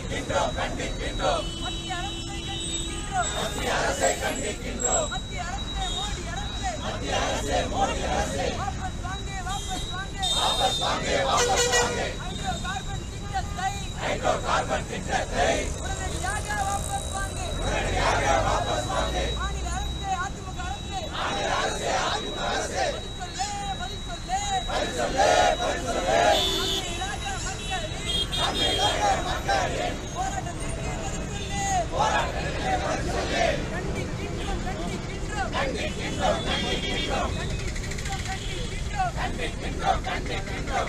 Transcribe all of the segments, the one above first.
மத்திய அரசை கண்டிக்கின்றோம் மத்திய அரசே மோடி அரசே வாபஸ் வாங்கே வாபஸ் வாங்கே ஹைட்ரோ கார்பன் திட்டத்தை உடனடியாக வாபஸ் வாங்கே மாநில அரசே அதிமுக அரசே பதில் சொல்லு பதில் சொல்லு தமிழக மக்களின் போராட்டத்திற்கு பதில் சொல்லு கண்டிக்கின்றோம் கண்டிக்கின்றோம் கண்டிக்கின்றோம் கண்டிக்கின்றோம் கண்டிக்கின்றோம்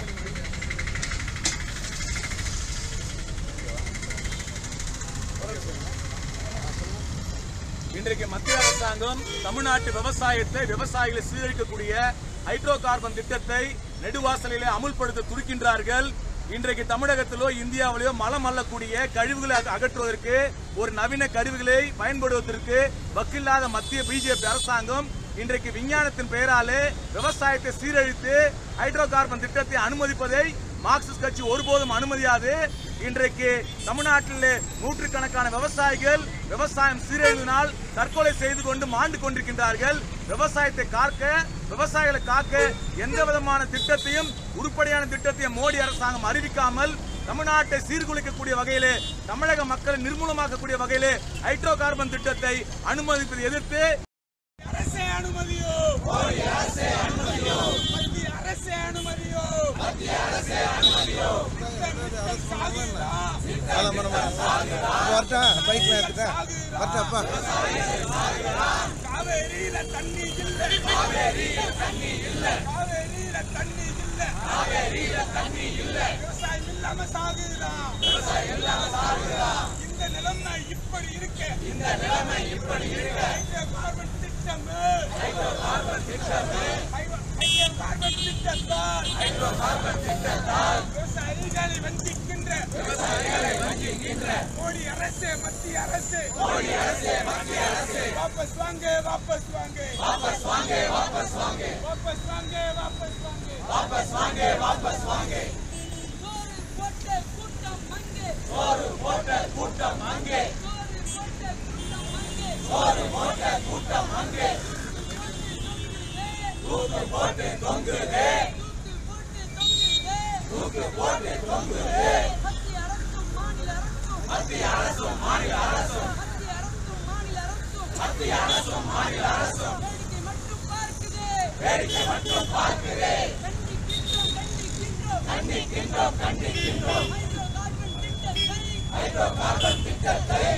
இன்றைக்கு மத்திய அரசாங்கம் தமிழ்நாட்டு விவசாயத்தை விவசாயிகளை சீரழிக்கக்கூடிய ஹைட்ரோ கார்பன் திட்டத்தை நெடுவாசலிலே அமுல்படுத்த துடிக்கின்றார்கள் இன்றைக்கு தமிழகத்திலோ இந்தியாவிலோ மலம் அள்ளக்கூடிய கழிவுகளை அக- அகற்றுவதற்கு ஒரு நவீன கருவிகளை பயன்படுவதற்கு வக்கில்லாத மத்திய பிஜேபி அரசாங்கம் இன்றைக்கு விஞ்ஞானத்தின் பெயராலே விவசாயத்தை சீரழித்து ஹைட்ரோ கார்பன் திட்டத்தை அனுமதிப்பதை மார்க்சிஸ்ட் கட்சி ஒருபோதும் அனுமதியாது இன்றைக்கு தமிழ்நாட்டில் நூற்றுக்கணக்கான விவசாயிகள் விவசாயம் சீரழிவினால் தற்கொலை செய்து கொண்டு மாண்டு கொண்டிருக்கின்றார்கள் விவசாயத்தை காக்க விவசாயிகளை காக்க எந்த விதமான திட்டத்தையும் உருப்படியான திட்டத்தையும் மோடி அரசாங்கம் அறிவிக்காமல் தமிழ்நாட்டை சீர்குலைக்கக்கூடிய வகையிலே தமிழக மக்களை நிர்மூலமாக்கக்கூடிய வகையிலே ஹைட்ரோ கார்பன் திட்டத்தை அனுமதிப்பதை எதிர்த்து அரசே அனுமதியோ மோடி அரசே அனுமதியோ மத்திய அரசே அனுமதியோ மத்திய அரசே அனுமதியோ சாகுதா வரட்டா பைக்ல எடுத்துட்டா வரட்டாப்பா காவேரியில தண்ணி இல்ல காவேரியில தண்ணி இல்ல காவேரியில தண்ணி இல்ல காவேரியில தண்ணி இல்ல விவசாயம் இல்லாம சாகுதா விவசாயம் இல்லாம சாகுதா இந்த நிலைமை இப்படி இருக்க இந்த நிலைமை இப்படி இருக்க ஹைட்ரோ கார்பன் திட்டம் ஹைட்ரோ கார்பன் திட்டம் ஹைட்ரோ கார்பன் திட்டத்தால் ஹைட்ரோ கார்பன் திட்டத்தால் விவசாயிகளை வஞ்சிக்கின்ற விவசாயிகளை வஞ்சிக்கின்ற மோடி அரசு மத்திய அரசு மோடி அரசு மத்திய அரசு வாபஸ் வாங்க வாபஸ் வாங்க வாபஸ் வாங்க வாபஸ் வாங்க வாபஸ் வாங்க வாபஸ் வாங்க வாபஸ் வாங்க வாபஸ் வாங்க சோறு போட்ட கூட்டம் அங்கே சோறு போட்ட கூட்டம் அங்கே தூக்கு போட்டு தொங்குதே தூக்கு போட்டு தொங்குதே மத்திய அரசும் மாநில அரசும் மத்திய அரசும் மாநில அரசும் வேடிக்கை மட்டும் பார்க்குதே கண்டிக்கின்றோம் கண்டிக்கின்றோம் ஹைட்ரோ கார்பன் திட்டத்தை